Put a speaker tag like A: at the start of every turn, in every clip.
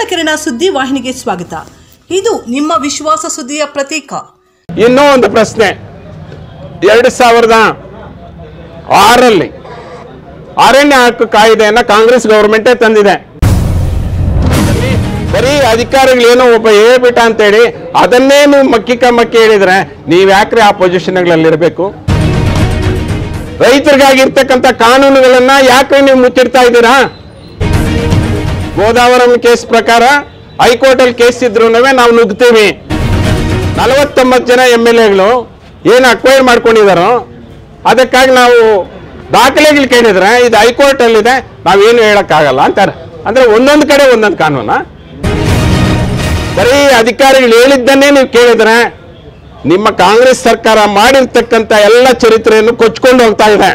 A: ಕಿರಣ ಸುದ್ದಿ ವಾಹಿನಿಗೆ ಸ್ವಾಗತ ಇದು ನಿಮ್ಮ ವಿಶ್ವಾಸ ಸುದ್ದಿಯ ಪ್ರತೀಕ
B: ಇನ್ನೂ ಒಂದು ಪ್ರಶ್ನೆ ಎರಡು ಸಾವಿರದ ಆರಲ್ಲಿ ಅರಣ್ಯ ಹಕ್ಕು ಕಾಯ್ದೆಯನ್ನ ಕಾಂಗ್ರೆಸ್ ಗೌರ್ಮೆಂಟೇ ತಂದಿದೆ ಅಲ್ಲಿ ಬರೀ ಅಧಿಕಾರಿಗಳು ಏನೋ ಒಬ್ಬ ಹೇಳ್ಬಿಟ್ಟ ಅಂತೇಳಿ ಅದನ್ನೇ ನೀವು ಮಕ್ಕಿಕ ಮಕ್ಕಿ ಹೇಳಿದ್ರೆ ನೀವು ಯಾಕ್ರೆ ಆ ಪೊಸಿಷನ್ಗಳಲ್ಲಿ ಇರಬೇಕು ರೈತರಿಗಾಗಿರ್ತಕ್ಕಂಥ ಕಾನೂನುಗಳನ್ನ ಯಾಕ್ರೆ ನೀವು ಮುಚ್ಚಿಡ್ತಾ ಇದ್ದೀರಾ ಗೋದಾವರಂ ಕೇಸ್ ಪ್ರಕಾರ ಹೈಕೋರ್ಟಲ್ಲಿ ಕೇಸ್ ಇದ್ರು ನಾವು ನುಗ್ತೀವಿ ನಲವತ್ತೊಂಬತ್ತು ಜನ ಎಮ್ ಎಲ್ ಎಗಳು ಏನು ಅಕ್ವೈರ್ ಮಾಡ್ಕೊಂಡಿದಾರೋ ಅದಕ್ಕಾಗಿ ನಾವು ದಾಖಲೆಗಳು ಕೇಳಿದ್ರೆ ಇದು ಹೈಕೋರ್ಟಲ್ಲಿದೆ ನಾವೇನು ಹೇಳಕ್ಕಾಗಲ್ಲ ಅಂತಾರೆ ಅಂದ್ರೆ ಒಂದೊಂದು ಕಡೆ ಒಂದೊಂದು ಕಾನೂನ ಬರೀ ಅಧಿಕಾರಿಗಳು ಹೇಳಿದ್ದನ್ನೇ ನೀವು ಕೇಳಿದ್ರೆ ನಿಮ್ಮ ಕಾಂಗ್ರೆಸ್ ಸರ್ಕಾರ ಮಾಡಿರ್ತಕ್ಕಂಥ ಎಲ್ಲ ಚರಿತ್ರೆಯನ್ನು ಕೊಚ್ಕೊಂಡು ಹೋಗ್ತಾ ಇದೆ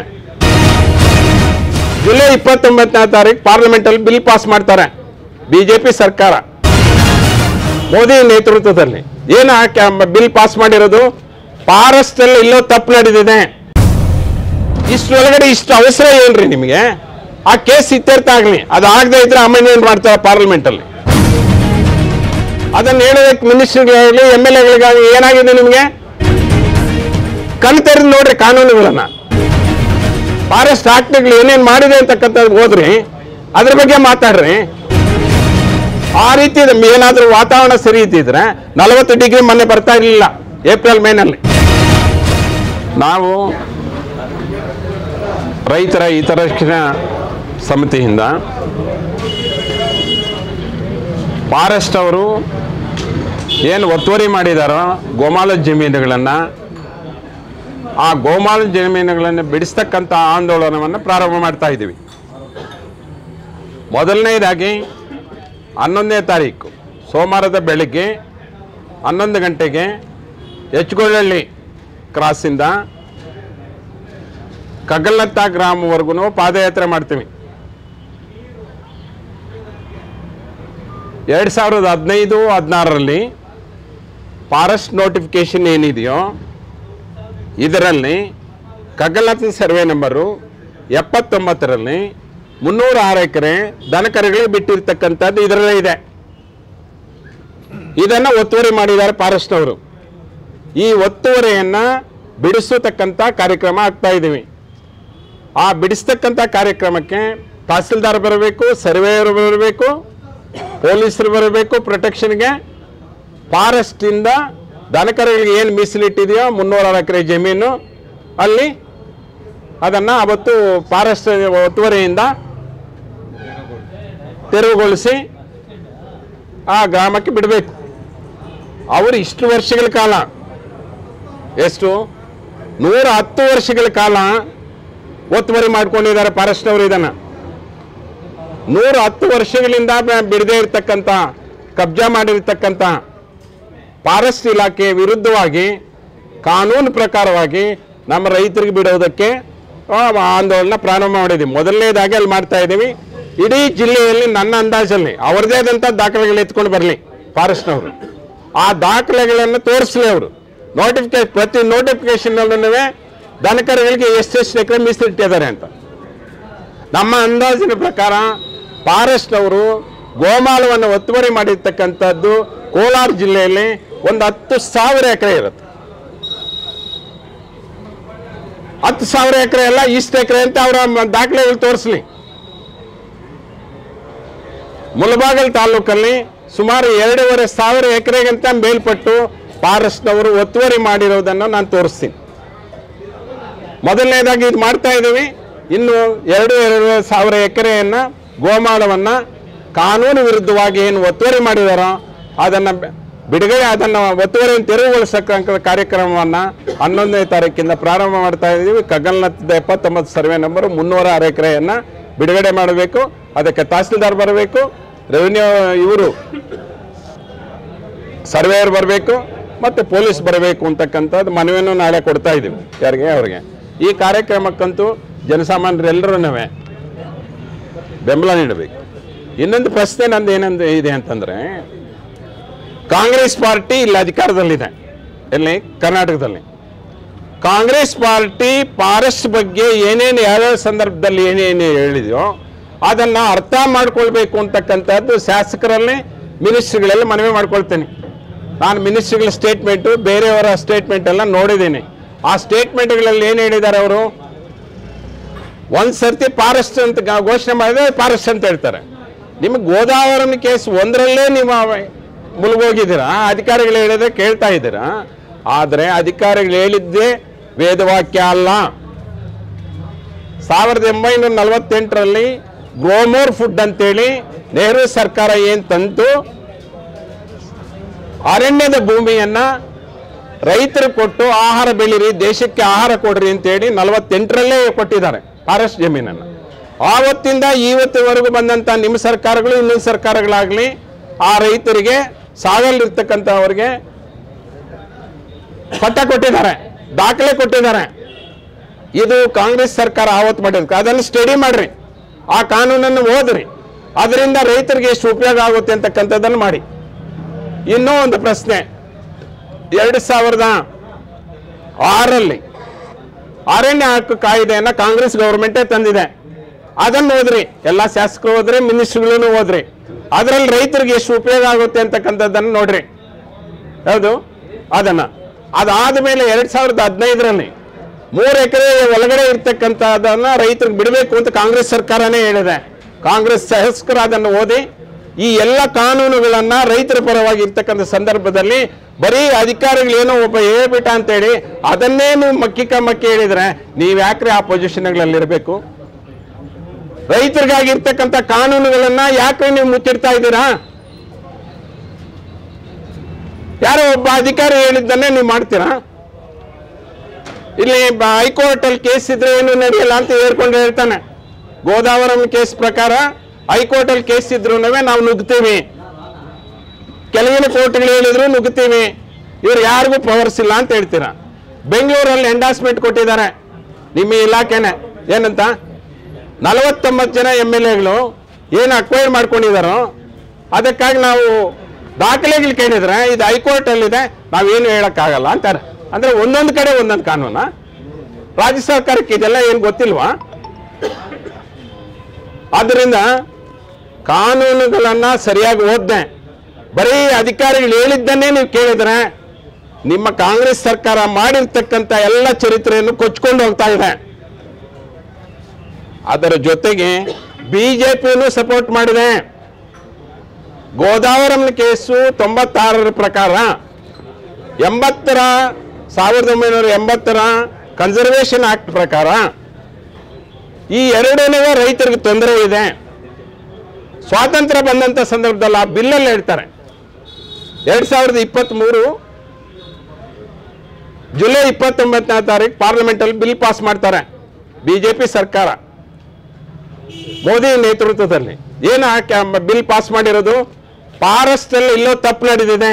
B: ಜುಲೈ ಇಪ್ಪತ್ತೊಂಬತ್ತನೇ ತಾರೀಕು ಪಾರ್ಲಿಮೆಂಟ್ ಅಲ್ಲಿ ಬಿಲ್ ಪಾಸ್ ಮಾಡ್ತಾರೆ ಬಿಜೆಪಿ ಸರ್ಕಾರ ಮೋದಿ ನೇತೃತ್ವದಲ್ಲಿ ಏನು ಬಿಲ್ ಪಾಸ್ ಮಾಡಿರೋದು ಫಾರೆಸ್ಟ್ ಅಲ್ಲಿ ಇಲ್ಲೋ ತಪ್ಪು ನಡೆದಿದೆ ಇಷ್ಟರೊಳಗಡೆ ಇಷ್ಟು ಅವಸರ ಏನ್ರಿ ನಿಮಗೆ ಆ ಕೇಸ್ ಇತ್ಯರ್ಥ ಆಗ್ಲಿ ಅದು ಆಗದೆ ಇದ್ರೆ ಅಮೆಂಡ್ಮೆಂಟ್ ಮಾಡ್ತಾರೆ ಪಾರ್ಲಿಮೆಂಟ್ ಅಲ್ಲಿ ಅದನ್ನ ಹೇಳೋದಕ್ಕೆ ಮಿನಿಸ್ಟರ್ಗಳಾಗಲಿ ಎಮ್ ಎಲ್ ಎಗಳಿಗಾಗಲಿ ಏನಾಗಿದೆ ನಿಮಗೆ ಕಣ್ ತೆರೆದು ನೋಡ್ರಿ ಕಾನೂನುಗಳನ್ನ ಫಾರೆಸ್ಟ್ ಆಕ್ಟ್ಗಳು ಏನೇನ್ ಮಾಡಿದೆ ಅಂತಕ್ಕಂಥದ್ದು ಹೋದ್ರಿ ಅದ್ರ ಬಗ್ಗೆ ಮಾತಾಡ್ರಿ ಆ ರೀತಿ ಏನಾದ್ರೂ ವಾತಾವರಣ ಸರಿ ಇದ್ದಿದ್ರೆ ನಲವತ್ತು ಡಿಗ್ರಿ ಮೊನ್ನೆ ಬರ್ತಾ ಇರಲಿಲ್ಲ ಏಪ್ರಿಲ್ ಮೇನಲ್ಲಿ ನಾವು ರೈತರ ಹಿತರಕ್ಷಣಾ ಸಮಿತಿಯಿಂದ ಫಾರೆಸ್ಟ್ ಅವರು ಏನು ಒತ್ತುವರಿ ಮಾಡಿದಾರೋ ಗೋಮಾಲ ಜಮೀನುಗಳನ್ನು ಆ ಗೋಮಾಳ ಜಮೀನುಗಳನ್ನು ಬಿಡಿಸ್ತಕ್ಕಂಥ ಆಂದೋಲನವನ್ನು ಪ್ರಾರಂಭ ಮಾಡ್ತಾ ಇದ್ದೀವಿ ಮೊದಲನೇದಾಗಿ ಹನ್ನೊಂದನೇ ತಾರೀಕು ಸೋಮವಾರದ ಬೆಳಿಗ್ಗೆ ಹನ್ನೊಂದು ಗಂಟೆಗೆ ಹೆಚ್ಗೊಳ್ಳಳ್ಳಿ ಕ್ರಾಸಿಂದ ಕಗ್ಗಲತ್ತ ಗ್ರಾಮವರೆಗೂ ಪಾದಯಾತ್ರೆ ಮಾಡ್ತೀವಿ ಎರಡು ಸಾವಿರದ ಹದಿನೈದು ಹದಿನಾರರಲ್ಲಿ ಫಾರೆಸ್ಟ್ ನೋಟಿಫಿಕೇಶನ್ ಏನಿದೆಯೋ ಇದರಲ್ಲಿ ಕಗ್ಗಲತ್ತ ಸರ್ವೆ ನಂಬರು ಎಪ್ಪತ್ತೊಂಬತ್ತರಲ್ಲಿ ಮುನ್ನೂರ ಆರು ಎಕರೆ ದನಕರುಗಳಿಗೆ ಬಿಟ್ಟಿರ್ತಕ್ಕಂಥದ್ದು ಇದರಲ್ಲೇ ಇದೆ ಇದನ್ನು ಒತ್ತುವರಿ ಮಾಡಿದ್ದಾರೆ ಫಾರೆಸ್ಟ್ನವರು ಈ ಒತ್ತುವರಿಯನ್ನು ಬಿಡಿಸತಕ್ಕಂಥ ಕಾರ್ಯಕ್ರಮ ಆಗ್ತಾ ಇದ್ದೀವಿ ಆ ಬಿಡಿಸ್ತಕ್ಕಂಥ ಕಾರ್ಯಕ್ರಮಕ್ಕೆ ತಹಸೀಲ್ದಾರ್ ಬರಬೇಕು ಸರ್ವೇಯರ್ ಬರಬೇಕು ಪೊಲೀಸರು ಬರಬೇಕು ಪ್ರೊಟೆಕ್ಷನ್ಗೆ ಫಾರೆಸ್ಟಿಂದ ದನಕರುಗಳಿಗೆ ಏನು ಮೀಸಲಿಟ್ಟಿದೆಯೋ ಮುನ್ನೂರ ಎಕರೆ ಜಮೀನು ಅಲ್ಲಿ ಅದನ್ನು ಅವತ್ತು ಫಾರೆಸ್ಟ್ ಒತ್ತುವರಿಯಿಂದ ತೆರವುಗೊಳಿಸಿ ಆ ಗ್ರಾಮಕ್ಕೆ ಬಿಡಬೇಕು ಅವರು ಇಷ್ಟು ವರ್ಷಗಳ ಕಾಲ ಎಷ್ಟು ನೂರ ಹತ್ತು ವರ್ಷಗಳ ಕಾಲ ಒತ್ತುವರಿ ಮಾಡ್ಕೊಂಡಿದ್ದಾರೆ ಫಾರೆಸ್ಟ್ ಅವರು ಇದನ್ನು ನೂರ ಹತ್ತು ವರ್ಷಗಳಿಂದ ಬ- ಬಿಡದೇ ಇರತಕ್ಕಂಥ ಕಬ್ಜಾ ಮಾಡಿರ್ತಕ್ಕಂಥ ಫಾರೆಸ್ಟ್ ಇಲಾಖೆ ವಿರುದ್ಧವಾಗಿ ಕಾನೂನು ಪ್ರಕಾರವಾಗಿ ನಮ್ಮ ರೈತರಿಗೆ ಬಿಡೋದಕ್ಕೆ ಆ, ಆಂದೋಲನ ಪ್ರಾರಂಭ ಮಾಡಿದ್ದೀವಿ ಮೊದಲನೇದಾಗಿ ಅಲ್ಲಿ ಮಾಡ್ತಾ ಇದ್ದೀವಿ ಇಡೀ ಜಿಲ್ಲೆಯಲ್ಲಿ ನನ್ನ ಅಂದಾಜಲ್ಲಿ ಅವರದೇ ಆದಂಥ ದಾಖಲೆಗಳು ಎತ್ಕೊಂಡು ಬರಲಿ ಫಾರೆಸ್ಟ್ನವರು ಆ ದಾಖಲೆಗಳನ್ನು ತೋರಿಸಲಿ ಅವರು ನೋಟಿಫಿಕೇಶನ್ ಪ್ರತಿ ನೋಟಿಫಿಕೇಶನ್ನಲ್ಲೂ ದನಕರುಗಳಿಗೆ ಎಷ್ಟೆಷ್ಟು ಎಕರೆ ಮೀಸಲಿಟ್ಟಿದ್ದಾರೆ ಅಂತ ನಮ್ಮ ಅಂದಾಜಿನ ಪ್ರಕಾರ ಫಾರೆಸ್ಟ್ ಅವರು ಗೋಮಾಳವನ್ನು ಒತ್ತುವರಿ ಮಾಡಿರ್ತಕ್ಕಂಥದ್ದು ಕೋಲಾರ ಜಿಲ್ಲೆಯಲ್ಲಿ ಒಂದು ಹತ್ತು ಸಾವಿರ ಎಕರೆ ಇರುತ್ತೆ ಹತ್ತು ಸಾವಿರ ಎಕರೆ ಎಲ್ಲ ಇಷ್ಟು ಎಕರೆ ಅಂತ ಅವರ ದಾಖಲೆಗಳು ತೋರಿಸ್ಲಿ ಮುಳಬಾಗಲ್ ತಾಲೂಕಲ್ಲಿ ಸುಮಾರು ಎರಡೂವರೆ ಸಾವಿರ ಎಕರೆಗಿಂತ ಮೇಲ್ಪಟ್ಟು ಫಾರೆಸ್ಟ್ನವರು ಒತ್ತುವರಿ ಮಾಡಿರೋದನ್ನು ನಾನು ತೋರಿಸ್ತೀನಿ ಮೊದಲನೇದಾಗಿ ಇದು ಮಾಡ್ತಾ ಇದ್ದೀವಿ ಇನ್ನು ಎರಡು ಎರಡೂವರೆ ಸಾವಿರ ಎಕರೆಯನ್ನು ಗೋಮಾಳವನ್ನು ಕಾನೂನು ವಿರುದ್ಧವಾಗಿ ಏನು ಒತ್ತುವರಿ ಮಾಡಿದಾರೋ ಅದನ್ನು ಬೆ- ಬಿಡುಗಡೆ ಅದನ್ನು ಒತ್ತುವರಿಯನ್ನು ತೆರವುಗೊಳಿಸಕ್ಕಂಥ ಕಾರ್ಯಕ್ರಮವನ್ನು ಹನ್ನೊಂದನೇ ತಾರೀಕಿಂದ ಪ್ರಾರಂಭ ಮಾಡ್ತಾ ಇದ್ದೀವಿ ಕಗ್ಗಲ್ನತ್ತದ ಎಪ್ಪತ್ತೊಂಬತ್ತು ಸರ್ವೆ ನಂಬರು ಮುನ್ನೂರ ಆರು ಎಕರೆಯನ್ನು ಬಿಡುಗಡೆ ಮಾಡಬೇಕು ಅದಕ್ಕೆ ತಹಸೀಲ್ದಾರ್ ಬರಬೇಕು ರೆವಿನ್ಯೂ ಇವರು ಸರ್ವೇಯರ್ ಬರಬೇಕು ಮತ್ತು ಪೊಲೀಸ್ ಬರಬೇಕು ಅಂತಕ್ಕಂಥದ್ದು ಮನವಿಯನ್ನು ನಾಳೆ ಕೊಡ್ತಾ ಇದ್ದೀವಿ ಯಾರಿಗೆ ಅವ್ರಿಗೆ ಈ ಕಾರ್ಯಕ್ರಮಕ್ಕಂತೂ ಜನಸಾಮಾನ್ಯರೆಲ್ಲರೂ ಬೆಂಬಲ ನೀಡಬೇಕು ಇನ್ನೊಂದು ಪ್ರಶ್ನೆ ನಂದು ಏನಂತ ಇದೆ ಅಂತಂದ್ರೆ ಕಾಂಗ್ರೆಸ್ ಪಾರ್ಟಿ ಇಲ್ಲಿ ಅಧಿಕಾರದಲ್ಲಿದೆ ಎಲ್ಲಿ ಕರ್ನಾಟಕದಲ್ಲಿ ಕಾಂಗ್ರೆಸ್ ಪಾರ್ಟಿ ಫಾರೆಸ್ಟ್ ಬಗ್ಗೆ ಏನೇನು ಯಾವ್ಯಾವ ಸಂದರ್ಭದಲ್ಲಿ ಏನೇನು ಹೇಳಿದೆಯೋ ಅದನ್ನು ಅರ್ಥ ಮಾಡ್ಕೊಳ್ಬೇಕು ಅಂತಕ್ಕಂಥದ್ದು ಶಾಸಕರಲ್ಲಿ ಮಿನಿಸ್ಟ್ರಿಗಳೆಲ್ಲ ಮನವಿ ಮಾಡ್ಕೊಳ್ತೇನೆ ನಾನು ಮಿನಿಸ್ಟ್ರಿಗಳ ಸ್ಟೇಟ್ಮೆಂಟು ಬೇರೆಯವರ ಸ್ಟೇಟ್ಮೆಂಟ್ ಎಲ್ಲ ನೋಡಿದ್ದೀನಿ ಆ ಸ್ಟೇಟ್ಮೆಂಟ್ಗಳಲ್ಲಿ ಏನು ಹೇಳಿದ್ದಾರೆ ಅವರು ಒಂದು ಸರ್ತಿ ಫಾರೆಸ್ಟ್ ಅಂತ ಗ- ಘೋಷಣೆ ಮಾಡಿದ್ರೆ ಫಾರೆಸ್ಟ್ ಅಂತ ಹೇಳ್ತಾರೆ ನಿಮಗೆ ಗೋದಾವರಿ ಕೇಸ್ ಒಂದರಲ್ಲೇ ನೀವು ಅವ- ಮುಳುಗೋಗಿದ್ದೀರಾ ಅಧಿಕಾರಿಗಳು ಹೇಳಿದ್ರೆ ಕೇಳ್ತಾ ಇದ್ದೀರಾ ಆದರೆ ಅಧಿಕಾರಿಗಳು ಹೇಳಿದ್ದೇ ವೇದವಾಕ್ಯ ಅಲ್ಲ ಸಾವಿರದ ಒಂಬೈನೂರ ನಲವತ್ತೆಂಟರಲ್ಲಿ ಗ್ರೋಮೋರ್ ಫುಡ್ ಅಂತೇಳಿ ನೆಹರು ಸರ್ಕಾರ ಏನು ತಂತು ಅರಣ್ಯದ ಭೂಮಿಯನ್ನ ರೈತರು ಕೊಟ್ಟು ಆಹಾರ ಬೆಳೀರಿ ದೇಶಕ್ಕೆ ಆಹಾರ ಕೊಡ್ರಿ ಅಂತೇಳಿ ನಲವತ್ತೆಂಟರಲ್ಲೇ ಕೊಟ್ಟಿದ್ದಾರೆ ಫಾರೆಸ್ಟ್ ಜಮೀನನ್ನು ಆವತ್ತಿಂದ ಇವತ್ತಿವರೆಗೂ ಬಂದಂಥ ನಿಮ್ಮ ಸರ್ಕಾರಗಳು ಇನ್ನೊಂದು ಸರ್ಕಾರಗಳಾಗಲಿ ಆ ರೈತರಿಗೆ ಸಾಗಲಿರ್ತಕ್ಕಂಥವ್ರಿಗೆ ಪಟ್ಟ ಕೊಟ್ಟಿದ್ದಾರೆ ದಾಖಲೆ ಕೊಟ್ಟಿದ್ದಾರೆ ಇದು ಕಾಂಗ್ರೆಸ್ ಸರ್ಕಾರ ಆವತ್ತು ಮಾಡಿದ್ರು ಅದನ್ನು ಸ್ಟಡಿ ಮಾಡ್ರಿ ಆ ಕಾನೂನನ್ನು ಓದ್ರಿ ಅದರಿಂದ ರೈತರಿಗೆ ಎಷ್ಟು ಉಪಯೋಗ ಆಗುತ್ತೆ ಅಂತಕ್ಕಂಥದ್ದನ್ನು ಮಾಡಿ ಇನ್ನೂ ಒಂದು ಪ್ರಶ್ನೆ ಎರಡು ಸಾವಿರದ ಆರಲ್ಲಿ ಅರಣ್ಯ ಹಕ್ಕು ಕಾಯ್ದೆಯನ್ನು ಕಾಂಗ್ರೆಸ್ ಗೌರ್ಮೆಂಟೇ ತಂದಿದೆ ಅದನ್ನು ಓದ್ರಿ ಎಲ್ಲ ಶಾಸಕರು ಓದ್ರಿ ಮಿನಿಸ್ಟ್ರಿಗಳನ್ನು ಓದ್ರಿ ಅದರಲ್ಲಿ ರೈತರಿಗೆ ಎಷ್ಟು ಉಪಯೋಗ ಆಗುತ್ತೆ ಅಂತಕ್ಕಂಥದ್ದನ್ನು ನೋಡ್ರಿ ಹೌದು ಅದನ್ನ ಅದಾದ ಮೇಲೆ ಎರಡ್ ಸಾವಿರದ ಹದಿನೈದರಲ್ಲಿ ಮೂರು ಎಕರೆ ಒಳಗಡೆ ಇರ್ತಕ್ಕಂಥದ್ದನ್ನ ರೈತರಿಗೆ ಬಿಡಬೇಕು ಅಂತ ಕಾಂಗ್ರೆಸ್ ಸರ್ಕಾರನೇ ಹೇಳಿದೆ ಕಾಂಗ್ರೆಸ್ ಶಾಸಕರು ಅದನ್ನು ಓದಿ ಈ ಎಲ್ಲ ಕಾನೂನುಗಳನ್ನ ರೈತರ ಪರವಾಗಿ ಇರ್ತಕ್ಕಂಥ ಸಂದರ್ಭದಲ್ಲಿ ಬರೀ ಅಧಿಕಾರಿಗಳು ಏನೋ ಒಬ್ಬ ಹೇಳ್ಬಿಟ್ಟ ಅಂತೇಳಿ ಅದನ್ನೇ ನೀವು ಮಕ್ಕಿ ಕಮ್ಮಕ್ಕಿ ಹೇಳಿದ್ರೆ ನೀವು ಯಾಕ್ರೆ ಆ ಪೊಸಿಷನ್ಗಳಲ್ಲಿ ಇರಬೇಕು ರೈತರಿಗಾಗಿರ್ತಕ್ಕಂಥ ಕಾನೂನುಗಳನ್ನ ಯಾಕೆ ನೀವು ಮುಚ್ಚಿಡ್ತಾ ಇದ್ದೀರಾ ಯಾರೋ ಒಬ್ಬ ಅಧಿಕಾರಿ ಹೇಳಿದ್ದನ್ನೇ ನೀವು ಮಾಡ್ತೀರಾ ಇಲ್ಲಿ ಹೈಕೋರ್ಟ್ ಅಲ್ಲಿ ಕೇಸ್ ಇದ್ರೆ ಏನು ನಡೆಯಲ್ಲ ಅಂತ ಹೇಳ್ಕೊಂಡು ಹೇಳ್ತಾನೆ ಗೋದಾವರಂ ಕೇಸ್ ಪ್ರಕಾರ ಹೈಕೋರ್ಟ್ ಅಲ್ಲಿ ಕೇಸ್ ಇದ್ರು ನಾವು ನುಗ್ತೀವಿ ಕೆಲವಿನ ಕೋರ್ಟ್ಗಳು ಹೇಳಿದ್ರು ನುಗ್ತೀವಿ ಇವ್ರು ಯಾರಿಗೂ ಪವರ್ಸ್ ಇಲ್ಲ ಅಂತ ಹೇಳ್ತೀರಾ ಬೆಂಗಳೂರಲ್ಲಿ ಎಂಡಾಸ್ಮೆಂಟ್ ಕೊಟ್ಟಿದ್ದಾರೆ ನಿಮ್ಮ ಇಲಾಖೆನೆ ಏನಂತ ನಲವತ್ತೊಂಬತ್ತು ಜನ ಎಮ್ ಎಲ್ ಎಗಳು ಏನು ಅಕ್ವೈರ್ ಮಾಡ್ಕೊಂಡಿದ್ದಾರೋ ಅದಕ್ಕಾಗಿ ನಾವು ದಾಖಲೆಗಳು ಕೇಳಿದ್ರೆ ಇದು ಹೈಕೋರ್ಟ್ ಅಲ್ಲಿದೆ ನಾವೇನು ಹೇಳಕ್ಕಾಗಲ್ಲ ಅಂತಾರೆ ಅಂದ್ರೆ ಒಂದೊಂದು ಕಡೆ ಒಂದೊಂದು ಕಾನೂನ ರಾಜ್ಯ ಸರ್ಕಾರಕ್ಕೆ ಇದೆಲ್ಲ ಏನು ಗೊತ್ತಿಲ್ವಾ ಆದ್ದರಿಂದ ಕಾನೂನುಗಳನ್ನ ಸರಿಯಾಗಿ ಓದ್ದೆ ಬರೀ ಅಧಿಕಾರಿಗಳು ಹೇಳಿದ್ದನ್ನೇ ನೀವು ಕೇಳಿದ್ರೆ ನಿಮ್ಮ ಕಾಂಗ್ರೆಸ್ ಸರ್ಕಾರ ಮಾಡಿರ್ತಕ್ಕಂಥ ಎಲ್ಲ ಚರಿತ್ರೆಯನ್ನು ಕೊಚ್ಕೊಂಡು ಹೋಗ್ತಾ ಇದೆ ಅದರ ಜೊತೆಗೆ ಬಿಜೆಪಿಯನ್ನು ಸಪೋರ್ಟ್ ಮಾಡಿದೆ ಗೋದಾವರಂ ಕೇಸು ತೊಂಬತ್ತಾರರ ಪ್ರಕಾರ ಎಂಬತ್ತರ ಸಾವಿರದ ಒಂಬೈನೂರ ಎಂಬತ್ತರ ಕನ್ಸರ್ವೇಷನ್ ಆಕ್ಟ್ ಪ್ರಕಾರ ಈ ಎರಡನೇ ರೈತರಿಗೆ ತೊಂದರೆ ಇದೆ ಸ್ವಾತಂತ್ರ್ಯ ಬಂದಂಥ ಸಂದರ್ಭದಲ್ಲಿ ಆ ಬಿಲ್ಲಲ್ಲಿ ಹೇಳ್ತಾರೆ ಎರಡು ಸಾವಿರದ ಇಪ್ಪತ್ತ್ಮೂರು ಜುಲೈ ಇಪ್ಪತ್ತೊಂಬತ್ತನೇ ತಾರೀಕು ಪಾರ್ಲಿಮೆಂಟಲ್ಲಿ ಬಿಲ್ ಪಾಸ್ ಮಾಡ್ತಾರೆ ಬಿಜೆಪಿ ಸರ್ಕಾರ ಮೋದಿ ನೇತೃತ್ವದಲ್ಲಿ ಏನು ಬಿಲ್ ಪಾಸ್ ಮಾಡಿರೋದು ಫಾರೆಸ್ಟ್ ಅಲ್ಲಿ ಇಲ್ಲೋ ತಪ್ಪು ನಡೆದಿದೆ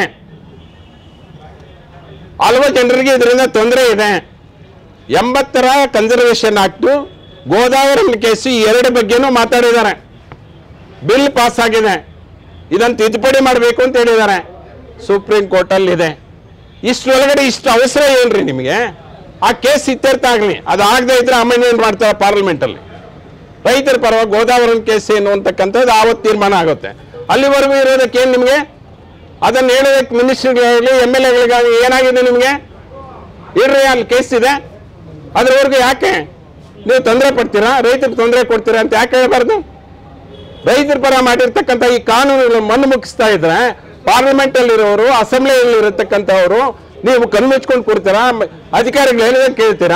B: ಹಲವು ಜನರಿಗೆ ಇದರಿಂದ ತೊಂದರೆ ಇದೆ ಎಂಬತ್ತರ ಕನ್ಸರ್ವೇಷನ್ ಆಕ್ಟು ಗೋದಾವರಿ ಕೇಸು ಈ ಎರಡು ಬಗ್ಗೆನೂ ಮಾತಾಡಿದ್ದಾರೆ ಬಿಲ್ ಪಾಸ್ ಆಗಿದೆ ಇದನ್ನು ತಿದ್ದುಪಡಿ ಮಾಡಬೇಕು ಅಂತ ಹೇಳಿದ್ದಾರೆ ಸುಪ್ರೀಂ ಕೋರ್ಟಲ್ಲಿ ಇದೆ ಇಷ್ಟರೊಳಗಡೆ ಇಷ್ಟು ಅವಸರ ಏನ್ರಿ ನಿಮಗೆ ಆ ಕೇಸ್ ಇತ್ಯರ್ಥ ಆಗಲಿ ಅದು ಆಗದೆ ಇದ್ರೆ ಅಮೆಂಡ್ಮೆಂಟ್ ಮಾಡ್ತಾರೆ ಪಾರ್ಲಿಮೆಂಟಲ್ಲಿ ರೈತರ ಪರವಾಗಿ ಗೋದಾವರಿ ಕೇಸ್ ಏನು ಅಂತಕ್ಕಂಥದ್ದು ಆವತ್ತು ತೀರ್ಮಾನ ಆಗುತ್ತೆ ಅಲ್ಲಿವರೆಗೂ ಇರೋದಕ್ಕೆ ಏನು ನಿಮಗೆ ಅದನ್ನು ಹೇಳೋದಕ್ಕೆ ಮಿನಿಸ್ಟ್ರಿಗಳಾಗಲಿ ಎಮ್ ಎಲ್ ಎಗಳಿಗಾಗಲಿ ಏನಾಗಿದೆ ನಿಮಗೆ ಇರ್ರಿ ಅಲ್ಲಿ ಕೇಸ್ ಇದೆ ಅದ್ರವರೆಗೂ ಯಾಕೆ ನೀವು ತೊಂದರೆ ಪಡ್ತೀರಾ ರೈತರಿಗೆ ತೊಂದರೆ ಕೊಡ್ತೀರಾ ಅಂತ ಯಾಕೆ ಹೇಳ್ಬಾರ್ದು ರೈತರ ಪರ ಮಾಡಿರ್ತಕ್ಕಂಥ ಈ ಕಾನೂನುಗಳು ಮಣ್ಣು ಮುಗಿಸ್ತಾ ಇದ್ರೆ ಪಾರ್ಲಿಮೆಂಟ್ ಅಲ್ಲಿರೋರು ಅಸೆಂಬ್ಲಿಯಲ್ಲಿ ಇರತಕ್ಕಂಥವ್ರು ನೀವು ಕಣ್ಣು ಮುಚ್ಕೊಂಡು ಕೊಡ್ತೀರಾ ಮ- ಅಧಿಕಾರಿಗಳು ಹೇಳಿದ್ರೆ ಕೇಳ್ತೀರಾ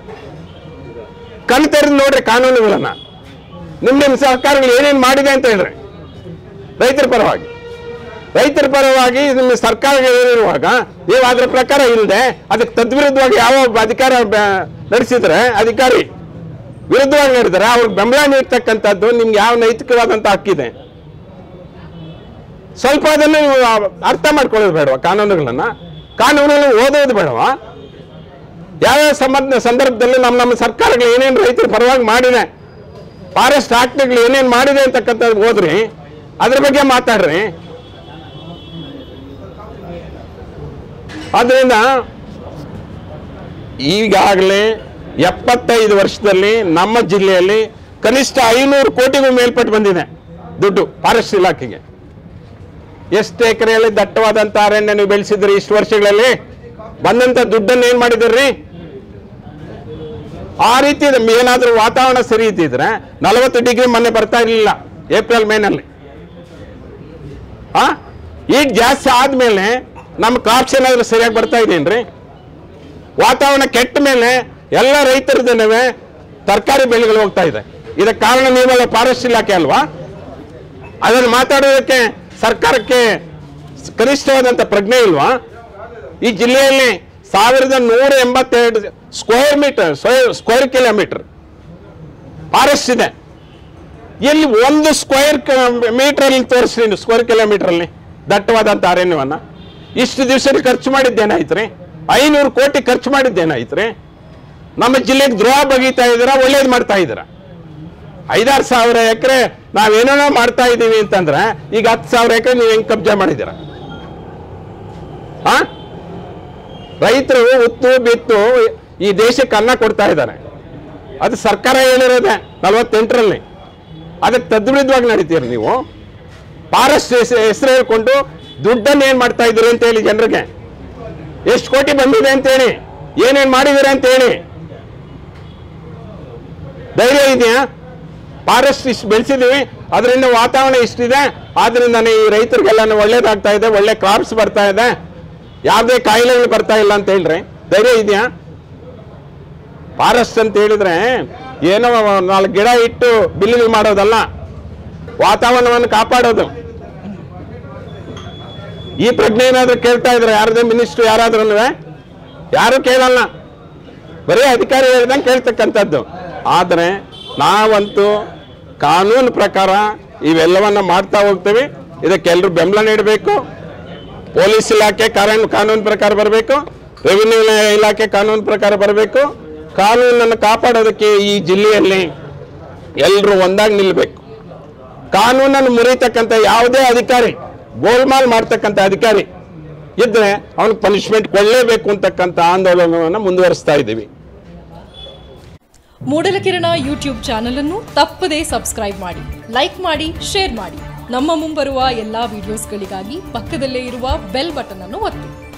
B: ಕಣ್ ತೆರೆದು ನೋಡ್ರಿ ಕಾನೂನುಗಳನ್ನ ನಿಮ್ಮ ನಿಮ್ಮ ಸರ್ಕಾರಗಳು ಏನೇನು ಮಾಡಿದೆ ಅಂತ ಹೇಳ್ರಿ ರೈತರ ಪರವಾಗಿ ರೈತರ ಪರವಾಗಿ ನಿಮ್ಮ ಸರ್ಕಾರಗಳು ಏನಿರುವಾಗ ನೀವು ಅದರ ಪ್ರಕಾರ ಇಲ್ಲದೆ ಅದಕ್ಕೆ ತದ್ವಿರುದ್ಧವಾಗಿ ಯಾವ ಒಬ್ಬ ಅಧಿಕಾರ ಬ- ನಡೆಸಿದ್ರೆ ಅಧಿಕಾರಿ ವಿರುದ್ಧವಾಗಿ ನಡೆದರೆ ಅವ್ರಿಗೆ ಬೆಂಬಲ ನೀಡ್ತಕ್ಕಂಥದ್ದು ನಿಮ್ಗೆ ಯಾವ ನೈತಿಕವಾದಂಥ ಹಕ್ಕಿದೆ ಸ್ವಲ್ಪ ಅದನ್ನು ನೀವು ಅರ್ಥ ಮಾಡ್ಕೊಳ್ಳೋದು ಬೇಡವಾ ಕಾನೂನುಗಳನ್ನ ಕಾನೂನನ್ನು ಓದೋದು ಬೇಡವಾ ಯಾವ್ಯಾವ ಸಂಬಂಧ ಸಂದರ್ಭದಲ್ಲಿ ನಮ್ಮ ನಮ್ಮ ಸರ್ಕಾರಗಳು ಏನೇನು ರೈತರ ಪರವಾಗಿ ಮಾಡಿದೆ ಫಾರೆಸ್ಟ್ ಆಕ್ಟ್ಗಳು ಏನೇನು ಮಾಡಿದೆ ಅಂತಕ್ಕಂಥದ್ದು ಓದ್ರಿ ಅದ್ರ ಬಗ್ಗೆ ಮಾತಾಡ್ರಿ ಆದ್ದರಿಂದ ಈಗಾಗಲೇ ಎಪ್ಪತ್ತೈದು ವರ್ಷದಲ್ಲಿ ನಮ್ಮ ಜಿಲ್ಲೆಯಲ್ಲಿ ಕನಿಷ್ಠ ಐನೂರು ಕೋಟಿಗೂ ಮೇಲ್ಪಟ್ಟು ಬಂದಿದೆ ದುಡ್ಡು ಫಾರೆಸ್ಟ್ ಇಲಾಖೆಗೆ ಎಷ್ಟು ಎಕರೆಯಲ್ಲಿ ದಟ್ಟವಾದಂಥ ಅರಣ್ಯ ನೀವು ಬೆಳೆಸಿದ್ರಿ ಇಷ್ಟು ವರ್ಷಗಳಲ್ಲಿ ಬಂದಂಥ ದುಡ್ಡನ್ನು ಏನು ಮಾಡಿದ್ರಿ ಆ ರೀತಿ ಏನಾದರೂ ವಾತಾವರಣ ಸರಿ ಇದ್ದಿದ್ರೆ ನಲವತ್ತು ಡಿಗ್ರಿ ಮೊನ್ನೆ ಬರ್ತಾ ಇರಲಿಲ್ಲ ಏಪ್ರಿಲ್ ಮೇನಲ್ಲಿ ಆ ಈಗ ಜಾಸ್ತಿ ಆದ್ಮೇಲೆ ನಮ್ಮ ಕ್ರಾಪ್ಸ್ ಏನಾದರೂ ಸರಿಯಾಗಿ ಬರ್ತಾ ಇದೆಯೇನ್ರಿ ವಾತಾವರಣ ಕೆಟ್ಟ ಮೇಲೆ ಎಲ್ಲ ರೈತರದೇನವೆ ತರಕಾರಿ ಬೆಳೆಗಳು ಹೋಗ್ತಾ ಇದೆ ಇದಕ್ಕೆ ಕಾರಣ ನೀವೆಲ್ಲ ಫಾರೆಸ್ಟ್ ಇಲಾಖೆ ಅಲ್ವಾ ಅದನ್ನು ಮಾತಾಡೋದಕ್ಕೆ ಸರ್ಕಾರಕ್ಕೆ ಕನಿಷ್ಠವಾದಂಥ ಪ್ರಜ್ಞೆ ಇಲ್ವಾ ಈ ಜಿಲ್ಲೆಯಲ್ಲಿ ಸಾವಿರದ ನೂರ ಎಂಬತ್ತೆರಡು square metre square kilometre forest ಇದೆ ಎಲ್ಲಿ ಒಂದು ಸ್ಕ್ವೇರ್ ಮೀಟರ್ ಅಲ್ಲಿ ತೋರಿಸ್ರಿ ನೀವು ಸ್ಕ್ವೇರ್ ಕಿಲೋಮೀಟರ್ ಅಲ್ಲಿ ದಟ್ಟವಾದಂಥ ಅರಣ್ಯವನ್ನ ಇಷ್ಟು ದಿವಸ ಖರ್ಚು ಮಾಡಿದ್ದೇನಾಯ್ತ್ರಿ ಐನೂರು ಕೋಟಿ ಖರ್ಚು ಮಾಡಿದ್ದೇನಾಯ್ತ್ರಿ ನಮ್ಮ ಜಿಲ್ಲೆಗೆ ದ್ರೋಹ ಬಗೀತಾ ಇದ್ದೀರಾ ಒಳ್ಳೇದು ಮಾಡ್ತಾ ಇದ್ದೀರಾ ಐದಾರು ಸಾವಿರ ಎಕರೆ ನಾವೇನೋ ಮಾಡ್ತಾ ಇದ್ದೀವಿ ಅಂತಂದ್ರೆ ಈಗ ಹತ್ತು ಸಾವಿರ ಎಕರೆ ನೀವು ಹೆಂಗ್ ಕಬ್ಜಾ ಮಾಡಿದ್ದೀರಾ ಹಾ ರೈತರು ಉತ್ತು ಬಿತ್ತು ಈ ದೇಶಕ್ಕೆ ಅನ್ನ ಕೊಡ್ತಾ ಇದ್ದಾರೆ ಅದು ಸರ್ಕಾರ ಹೇಳಿರೋದೆ ನಲವತ್ತೆಂಟರಲ್ಲಿ ಅದಕ್ಕೆ ತದ್ವಿರುದ್ಧವಾಗಿ ನಡೀತೀರಿ ನೀವು ಫಾರೆಸ್ಟ್ ಹೆಸರು ಹೇಳ್ಕೊಂಡು ದುಡ್ಡನ್ನು ಏನು ಮಾಡ್ತಾ ಇದ್ದೀರಿ ಅಂತ ಹೇಳಿ ಜನರಿಗೆ ಎಷ್ಟು ಕೋಟಿ ಬಂದಿದೆ ಅಂತ ಹೇಳಿ ಏನೇನು ಮಾಡಿದ್ದೀರಿ ಅಂತ ಹೇಳಿ ಧೈರ್ಯ ಇದೆಯಾ ಫಾರೆಸ್ಟ್ ಇಷ್ಟು ಬೆಳೆಸಿದೀವಿ ಅದರಿಂದ ವಾತಾವರಣ ಇಷ್ಟಿದೆ ಆದ್ರಿಂದ ಈ ರೈತರಿಗೆಲ್ಲ ಒಳ್ಳೇದಾಗ್ತಾ ಇದೆ ಒಳ್ಳೆ ಕ್ರಾಪ್ಸ್ ಬರ್ತಾ ಇದೆ ಯಾವುದೇ ಕಾಯಿಲೆಗಳು ಬರ್ತಾ ಇಲ್ಲ ಅಂತ ಹೇಳ್ರಿ ಧೈರ್ಯ ಇದೆಯಾ ಫಾರೆಸ್ಟ್ ಅಂತ ಹೇಳಿದ್ರೆ ಏನೋ ನಾಲ್ಕು ಗಿಡ ಇಟ್ಟು ಬಿಲ್ಲು ಮಾಡೋದಲ್ಲ ವಾತಾವರಣವನ್ನು ಕಾಪಾಡೋದು ಈ ಪ್ರಜ್ಞೆ ಏನಾದ್ರೂ ಕೇಳ್ತಾ ಇದ್ರೆ ಯಾರದೇ ಮಿನಿಸ್ಟ್ರು ಯಾರಾದ್ರೂ ಯಾರು ಕೇಳಲ್ಲ ಬರೀ ಅಧಿಕಾರಿ ಹೇಳ್ದಂಗೆ ಕೇಳ್ತಕ್ಕಂಥದ್ದು ಆದರೆ ನಾವಂತೂ ಕಾನೂನು ಪ್ರಕಾರ ಇವೆಲ್ಲವನ್ನ ಮಾಡ್ತಾ ಹೋಗ್ತೀವಿ ಇದಕ್ಕೆಲ್ಲರೂ ಬೆಂಬಲ ನೀಡಬೇಕು ಪೊಲೀಸ್ ಇಲಾಖೆ ಕಾನೂನು ಕಾನೂನು ಪ್ರಕಾರ ಬರಬೇಕು ರೆವಿನ್ಯೂ ಇಲಾಖೆ ಕಾನೂನು ಪ್ರಕಾರ ಬರಬೇಕು ಕಾನೂನನ್ನು ಕಾಪಾಡೋದಕ್ಕೆ ಈ ಜಿಲ್ಲೆಯಲ್ಲಿ ಎಲ್ಲರೂ ಒಂದಾಗಿ ನಿಲ್ಲಬೇಕು ಕಾನೂನನ್ನು ಮುರಿತಕ್ಕಂಥ ಯಾವುದೇ ಅಧಿಕಾರಿ ಗೋಲ್ಮಾಲ್ ಮಾಡ್ತಕ್ಕಂಥ ಅಧಿಕಾರಿ ಇದ್ರೆ ಅವನಿಗೆ ಪನಿಷ್ಮೆಂಟ್ ಕೊಡಲೇಬೇಕು ಅಂತಕ್ಕಂಥ ಆಂದೋಲನವನ್ನು ಮುಂದುವರಿಸ್ತಾ ಇದ್ದೀವಿ
C: ಮೂಡಲಕಿರಣ ಯೂಟ್ಯೂಬ್ ಚಾನಲ್ ಅನ್ನು ತಪ್ಪದೇ ಸಬ್ಸ್ಕ್ರೈಬ್ ಮಾಡಿ ಲೈಕ್ ಮಾಡಿ ಶೇರ್ ಮಾಡಿ ನಮ್ಮ ಮುಂಬರುವ ಎಲ್ಲಾ ವಿಡಿಯೋಸ್ಗಳಿಗಾಗಿ ಪಕ್ಕದಲ್ಲೇ ಇರುವ ಬೆಲ್ ಬಟನ್ ಅನ್ನು ಒತ್ತಿ